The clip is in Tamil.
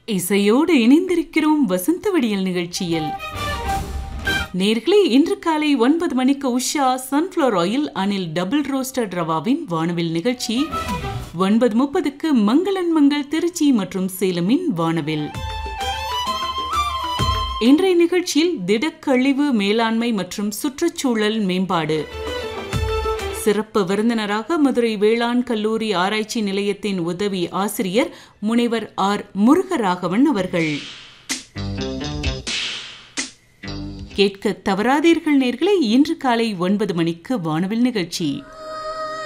இசையோடு இணைந்திருக்கிறோம் வசந்த விடியல் நிகழ்ச்சியில் நேர்களே இன்று காலை ஒன்பது மணிக்கு Usha sunflower oil Anil double roasted ரவாவின் வானவில் நிகழ்ச்சி ஒன்பது முப்பதுக்கு மங்களன் மங்கள் திருச்சி மற்றும் சேலமின் வானவில் இன்றைய நிகழ்ச்சியில் திடக்கழிவு மேலாண்மை மற்றும் சுற்றுச்சூழல் மேம்பாடு சிறப்பு விருந்தினராக மதுரை வேளாண் கல்லூரி ஆராய்ச்சி நிலையத்தின் உதவி ஆசிரியர் முனைவர் ஆர் முருகராகவன் அவர்கள் கேட்க தவறாதீர்கள் நேர்களை இன்று காலை ஒன்பது மணிக்கு வானவில் நிகழ்ச்சி